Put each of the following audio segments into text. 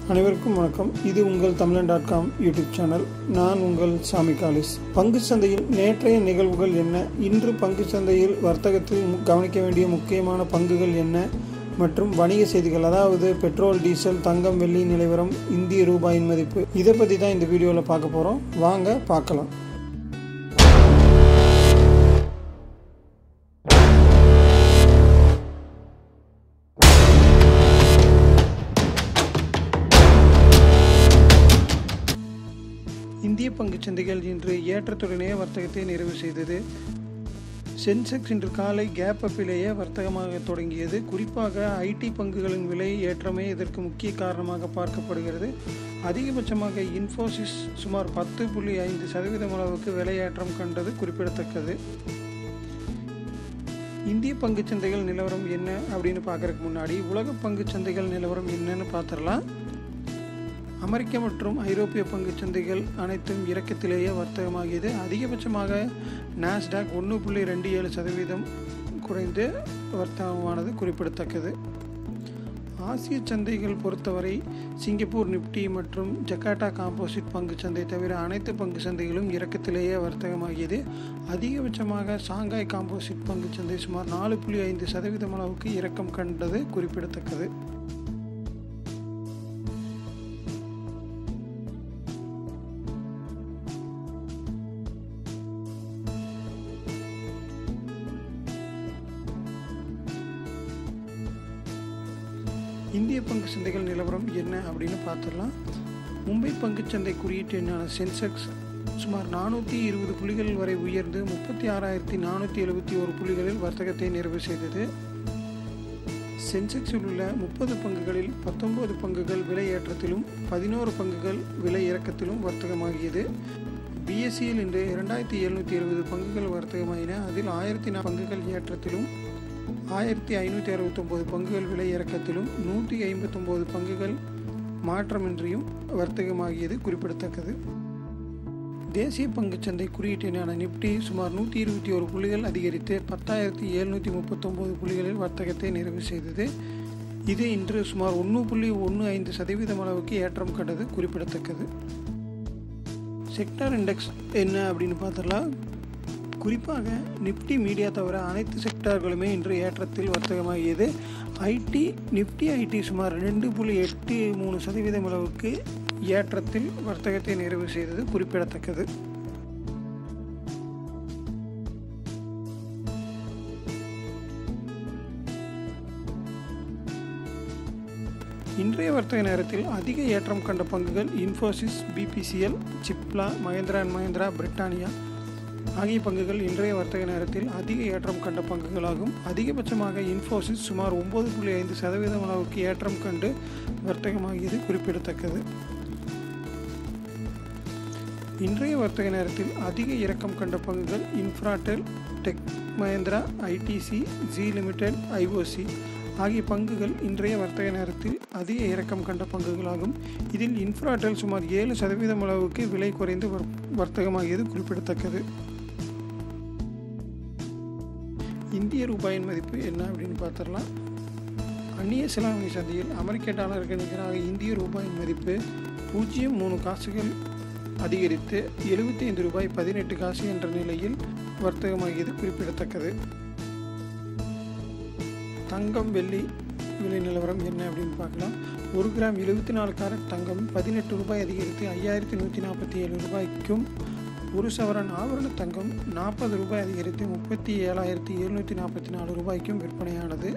அனைவருக்கும் வணக்கம் இது உங்கள் தமிழன் டாட் காம் யூடியூப் சேனல் நான் உங்கள் சாமி காலிஸ் பங்கு சந்தையில் நேற்றைய நிகழ்வுகள் என்ன இன்று பங்கு சந்தையில் வர்த்தகத்தில் மு- கவனிக்க வேண்டிய முக்கியமான பங்குகள் என்ன மற்றும் வணிக செய்திகள் அதாவது பெட்ரோல் டீசல் தங்கம் வெள்ளி நிலவரம் இந்திய ரூபாயின் மதிப்பு இதை பற்றி தான் இந்த வீடியோவில் பார்க்க போகிறோம் வாங்க பார்க்கலாம் இந்திய பங்குச் சந்தைகள் இன்று ஏற்றத்துடனே வர்த்தகத்தை நிறைவு செய்தது சென்செக்ஸ் இன்று காலை கேப் அப்பிலேயே வர்த்தகமாக தொடங்கியது குறிப்பாக ஐடி பங்குகளின் விலை ஏற்றமே இதற்கு முக்கிய காரணமாக பார்க்கப்படுகிறது அதிகபட்சமாக இன்ஃபோசிஸ் சுமார் பத்து புள்ளி ஐந்து சதவீதம் அளவுக்கு விலையேற்றம் கண்டது குறிப்பிடத்தக்கது இந்திய பங்குச் சந்தைகள் நிலவரம் என்ன அப்படின்னு பார்க்கறதுக்கு முன்னாடி உலக பங்குச் சந்தைகள் நிலவரம் என்னன்னு பார்த்துடலாம் அமெரிக்க மற்றும் ஐரோப்பிய பங்குச் சந்தைகள் அனைத்தும் இறக்கத்திலேயே வர்த்தகமாகியது அதிகபட்சமாக நாஸ்டாக் ஒன்று புள்ளி ரெண்டு ஏழு சதவீதம் குறைந்து வர்த்தகமானது குறிப்பிடத்தக்கது ஆசிய சந்தைகள் பொறுத்தவரை சிங்கப்பூர் நிப்டி மற்றும் ஜகார்ட்டா காம்போசிட் பங்குச் சந்தை தவிர அனைத்து பங்கு சந்தைகளும் இறக்கத்திலேயே வர்த்தகமாகியது அதிகபட்சமாக சாங்காய் காம்போசிட் பங்குச் சந்தை சுமார் நாலு புள்ளி ஐந்து சதவீதம் அளவுக்கு இறக்கம் கண்டது குறிப்பிடத்தக்கது இந்திய பங்கு சந்தைகள் நிலவரம் என்ன அப்படின்னு பார்த்துடலாம் மும்பை பங்குச் சந்தை குறியீட்டு எண்ணான சென்செக்ஸ் சுமார் நானூற்றி இருபது புள்ளிகள் வரை உயர்ந்து முப்பத்தி ஆறாயிரத்தி நானூற்றி எழுபத்தி ஒரு புள்ளிகளில் வர்த்தகத்தை நிறைவு செய்தது சென்செக்ஸில் உள்ள முப்பது பங்குகளில் பத்தொன்பது பங்குகள் விலை ஏற்றத்திலும் பதினோரு பங்குகள் விலை இறக்கத்திலும் வர்த்தகமாகியது பிஎஸ்சியில் இன்று இரண்டாயிரத்தி எழுநூற்றி எழுபது பங்குகள் வர்த்தகமாயின அதில் ஆயிரத்தி நாலு பங்குகள் ஏற்றத்திலும் ஆயிரத்தி ஐநூற்றி அறுபத்தொம்போது பங்குகள் விலை இறக்கத்திலும் நூற்றி ஐம்பத்தொம்போது பங்குகள் மாற்றமின்றியும் வர்த்தகமாகியது குறிப்பிடத்தக்கது தேசிய பங்குச்சந்தை குறியீட்டினான நிப்டி சுமார் நூற்றி இருபத்தி ஒரு புள்ளிகள் அதிகரித்து பத்தாயிரத்தி எழுநூற்றி முப்பத்தொம்போது புள்ளிகளில் வர்த்தகத்தை நிறைவு செய்தது இது இன்று சுமார் ஒன்று புள்ளி ஒன்று ஐந்து சதவீதம் அளவுக்கு ஏற்றம் கண்டது குறிப்பிடத்தக்கது செக்டார் இண்டெக்ஸ் என்ன அப்படின்னு பார்த்தலாம் குறிப்பாக நிப்டி மீடியா தவிர அனைத்து செக்டார்களுமே இன்று ஏற்றத்தில் வர்த்தகமாகியது ஐடி நிப்டி ஐடி சுமார் ரெண்டு புள்ளி எட்டு மூணு சதவீதம் அளவுக்கு ஏற்றத்தில் வர்த்தகத்தை நிறைவு செய்தது குறிப்பிடத்தக்கது இன்றைய வர்த்தக நேரத்தில் அதிக ஏற்றம் கண்ட பங்குகள் இன்ஃபோசிஸ் பிபிசிஎல் சிப்லா மகேந்திரா அண்ட் மகேந்திரா பிரிட்டானியா ஆகிய பங்குகள் இன்றைய வர்த்தக நேரத்தில் அதிக ஏற்றம் கண்ட பங்குகளாகும் அதிகபட்சமாக இன்ஃபோசிஸ் சுமார் ஒன்பது புள்ளி ஐந்து சதவீதம் அளவுக்கு ஏற்றம் கண்டு வர்த்தகமாகியது குறிப்பிடத்தக்கது இன்றைய வர்த்தக நேரத்தில் அதிக இறக்கம் கண்ட பங்குகள் இன்ஃப்ராடெல் டெக் மஹேந்திரா ஐடிசி ஜி லிமிடெட் ஐஓசி ஆகிய பங்குகள் இன்றைய வர்த்தக நேரத்தில் அதிக இறக்கம் கண்ட பங்குகளாகும் இதில் இன்ஃப்ராடெல் சுமார் ஏழு சதவீதம் அளவுக்கு விலை குறைந்து வர்- வர்த்தகமாகியது குறிப்பிடத்தக்கது இந்திய ரூபாயின் மதிப்பு என்ன அப்படின்னு பார்த்துடலாம் அந்நிய செலாவணி சந்தையில் அமெரிக்க டாலருக்கு நிகராக இந்திய ரூபாயின் மதிப்பு பூஜ்ஜியம் மூணு காசுகள் அதிகரித்து எழுபத்தி ஐந்து ரூபாய் பதினெட்டு காசு என்ற நிலையில் வர்த்தகமாகியது குறிப்பிடத்தக்கது தங்கம் வெள்ளி விலை நிலவரம் என்ன அப்படின்னு பார்க்கலாம் ஒரு கிராம் எழுபத்தி நாலு கேரட் தங்கம் பதினெட்டு ரூபாய் அதிகரித்து ஐயாயிரத்தி நூற்றி நாற்பத்தி ஏழு ரூபாய்க்கும் ஒரு சவரன் ஆபரண தங்கம் நாற்பது ரூபாய் அதிகரித்து முப்பத்தி ஏழாயிரத்தி எழுநூற்றி நாற்பத்தி நாலு ரூபாய்க்கும் விற்பனையானது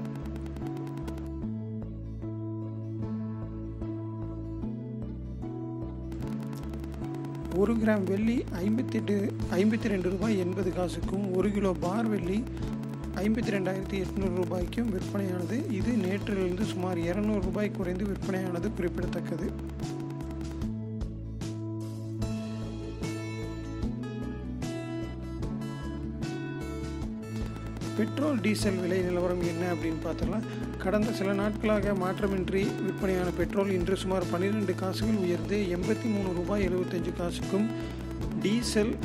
ஒரு கிராம் வெள்ளி ஐம்பத்தெட்டு ஐம்பத்தி ரெண்டு ரூபாய் எண்பது காசுக்கும் ஒரு கிலோ பார் வெள்ளி ஐம்பத்தி ரெண்டாயிரத்தி எட்நூறு ரூபாய்க்கும் விற்பனையானது இது நேற்றிலிருந்து சுமார் இரநூறு ரூபாய் குறைந்து விற்பனையானது குறிப்பிடத்தக்கது பெட்ரோல் டீசல் விலை நிலவரம் என்ன அப்படின்னு பார்த்தோம்னா கடந்த சில நாட்களாக மாற்றமின்றி விற்பனையான பெட்ரோல் இன்று சுமார் பன்னிரெண்டு காசுகள் உயர்ந்து எண்பத்தி மூணு ரூபாய் எழுபத்தஞ்சு காசுக்கும் டீசல்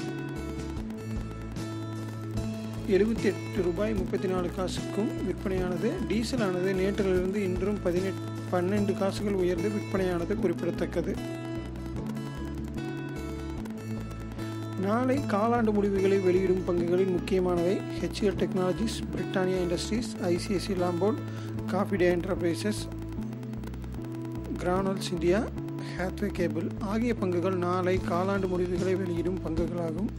எழுபத்தி எட்டு ரூபாய் முப்பத்தி நாலு காசுக்கும் விற்பனையானது டீசலானது நேற்றிலிருந்து இன்றும் பதினெட்டு பன்னெண்டு காசுகள் உயர்ந்து விற்பனையானது குறிப்பிடத்தக்கது நாளை காலாண்டு முடிவுகளை வெளியிடும் பங்குகளில் முக்கியமானவை HCL technologies Britannia industries ICICI Lombard Coffee Day enterprises Granules India Hathway cable ஆகிய பங்குகள் நாளை காலாண்டு முடிவுகளை வெளியிடும் பங்குகளாகும்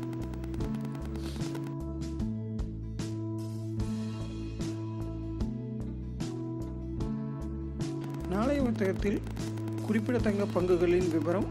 நாளைய வர்த்தகத்தில் குறிப்பிடத்தக்க பங்குகளின் விவரம்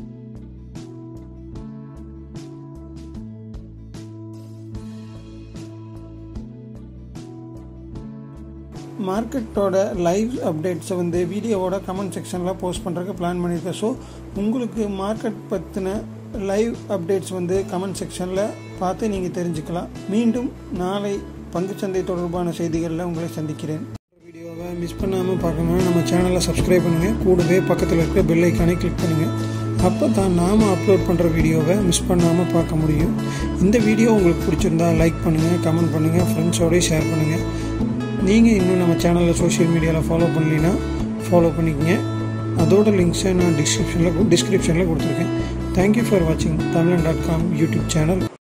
மார்க்கெட்டோட லைவ் அப்டேட்ஸை வந்து வீடியோவோட கமெண்ட் செக்ஷனில் போஸ்ட் பண்ணுறதுக்கு பிளான் பண்ணியிருக்கேன் ஸோ உங்களுக்கு மார்க்கெட் பற்றின லைவ் அப்டேட்ஸ் வந்து கமெண்ட் செக்ஷனில் பார்த்து நீங்கள் தெரிஞ்சுக்கலாம் மீண்டும் நாளை பங்குச்சந்தை தொடர்பான செய்திகளில் உங்களை சந்திக்கிறேன் வீடியோவை மிஸ் பண்ணாமல் பார்க்கணுன்னா நம்ம சேனலை சப்ஸ்கிரைப் பண்ணுங்கள் கூடவே பக்கத்தில் இருக்கிற பெல் ஐக்கானை கிளிக் பண்ணுங்கள் அப்போ தான் நாம் அப்லோட் பண்ணுற வீடியோவை மிஸ் பண்ணாமல் பார்க்க முடியும் இந்த வீடியோ உங்களுக்கு பிடிச்சிருந்தா லைக் பண்ணுங்கள் கமெண்ட் பண்ணுங்கள் ஃப்ரெண்ட்ஸோடய ஷேர் பண்ணுங்கள் நீங்கள் இன்னும் நம்ம சேனலில் சோஷியல் மீடியாவில் ஃபாலோ பண்ணலைன்னா ஃபாலோ பண்ணிக்கங்க அதோட லிங்க்ஸை நான் டிஸ்கிரிப்ஷனில் டிஸ்கிரிப்ஷனில் கொடுத்துருக்கேன் தேங்க்யூ ஃபார் வாட்சிங் தமிழன் டாட் காம் யூடியூப் சேனல்